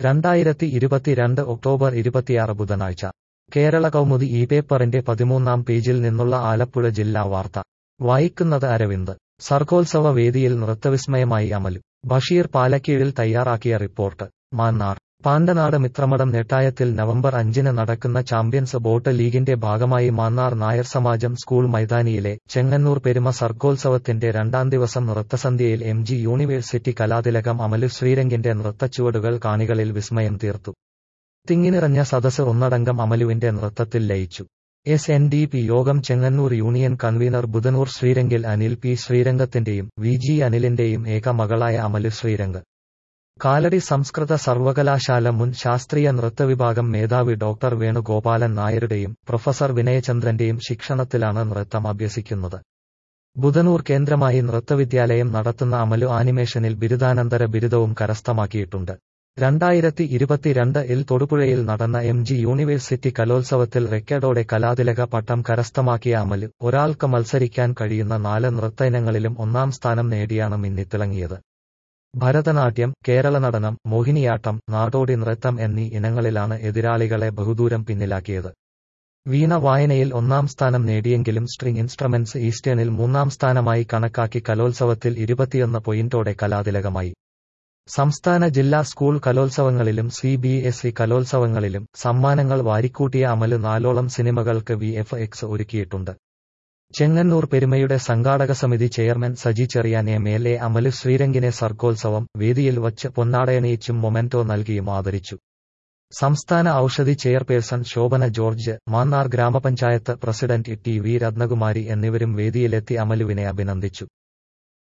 രണ്ടായിരത്തി ഇരുപത്തിരണ്ട് ഒക്ടോബർ ഇരുപത്തിയാറ് ബുധനാഴ്ച കേരള കൗമുദി ഈ പേപ്പറിന്റെ പതിമൂന്നാം പേജിൽ നിന്നുള്ള ആലപ്പുഴ ജില്ലാ വാർത്ത വായിക്കുന്നത് അരവിന്ദ് സർഗോത്സവ വേദിയിൽ നൃത്തവിസ്മയമായി അമലു ബഷീർ പാലക്കീഴിൽ തയ്യാറാക്കിയ റിപ്പോർട്ട് മാന്നാർ പാണ്ടനാട് മിത്രമഠം നെട്ടായത്തിൽ നവംബർ അഞ്ചിന് നടക്കുന്ന ചാമ്പ്യൻസ് ബോട്ട് ലീഗിന്റെ ഭാഗമായി മാന്നാർ നായർ സമാജം സ്കൂൾ മൈതാനിയിലെ ചെങ്ങന്നൂർ പെരുമ സർഗോത്സവത്തിന്റെ രണ്ടാം ദിവസം നൃത്തസന്ധ്യയിൽ എം ജി യൂണിവേഴ്സിറ്റി കലാതിലകം അമലു ശ്രീരംഗിന്റെ നൃത്തച്ചുവടുകൾ കാണികളിൽ വിസ്മയം തീർത്തു തിങ്ങിനിറഞ്ഞ സദസ് ഒന്നടങ്കം അമലുവിന്റെ നൃത്തത്തിൽ ലയിച്ചു എസ് എൻ ഡി പി യോഗം ചെങ്ങന്നൂർ യൂണിയൻ കൺവീനർ ബുധനൂർ ശ്രീരംഗിൽ അനിൽ പി ശ്രീരംഗത്തിന്റെയും വി ജി അനിലിന്റെയും ഏക മകളായ അമലു ശ്രീരംഗ് കാലടി സംസ്കൃത സർവകലാശാല മുൻ ശാസ്ത്രീയ നൃത്തവിഭാഗം മേധാവി ഡോക്ടർ വേണുഗോപാലൻ നായരുടെയും പ്രൊഫസർ വിനയചന്ദ്രന്റെയും ശിക്ഷണത്തിലാണ് നൃത്തം അഭ്യസിക്കുന്നത് ബുധനൂർ കേന്ദ്രമായി നൃത്തവിദ്യാലയം നടത്തുന്ന അമലു ആനിമേഷനിൽ ബിരുദാനന്തര ബിരുദവും കരസ്ഥമാക്കിയിട്ടുണ്ട് രണ്ടായിരത്തി ഇരുപത്തിരണ്ട് ഇൽ തൊടുപുഴയിൽ നടന്ന എം ജി യൂണിവേഴ്സിറ്റി കലോത്സവത്തിൽ റെക്കോർഡോടെ കലാതിലക പട്ടം കരസ്ഥമാക്കിയ അമല് ഒരാൾക്ക് മത്സരിക്കാൻ കഴിയുന്ന നാല് നൃത്ത ഇനങ്ങളിലും ഒന്നാം സ്ഥാനം നേടിയാണ് മിന്നിത്തിളങ്ങിയത് ഭരതനാട്യം കേരള നടനം മോഹിനിയാട്ടം നാടോടി നൃത്തം എന്നീ ഇനങ്ങളിലാണ് എതിരാളികളെ ബഹുദൂരം പിന്നിലാക്കിയത് വീണ വായനയിൽ ഒന്നാം സ്ഥാനം നേടിയെങ്കിലും സ്ട്രിംഗ് ഇൻസ്ട്രുമെന്റ്സ് ഈസ്റ്റേണിൽ മൂന്നാം സ്ഥാനമായി കണക്കാക്കി കലോത്സവത്തിൽ ഇരുപത്തിയൊന്ന് പോയിന്റോടെ കലാതിലകമായി സംസ്ഥാന ജില്ലാ സ്കൂൾ കലോത്സവങ്ങളിലും സി ബി എസ് ഇ കലോത്സവങ്ങളിലും സമ്മാനങ്ങൾ വാരിക്കൂട്ടിയ അമല് നാലോളം സിനിമകൾക്ക് വി എഫ് എക്സ് ഒരുക്കിയിട്ടുണ്ട് ചെങ്ങന്നൂർ പെരുമയുടെ സംഘാടക സമിതി chairman Saji Cheriyan M L A Amal ശ്രീരംഗിനെ സർഗോത്സവം വേദിയിൽ വച്ച് പൊന്നാടയണിയിച്ചും മൊമെന്റോ നൽകിയും ആദരിച്ചു സംസ്ഥാന ഔഷധി ചെയർപേഴ്സൺ ശോഭന ജോർജ് മാന്നാർ ഗ്രാമപഞ്ചായത്ത് പ്രസിഡന്റ് ടി വി രത്നകുമാരി എന്നിവരും വേദിയിലെത്തി അമലുവിനെ അഭിനന്ദിച്ചു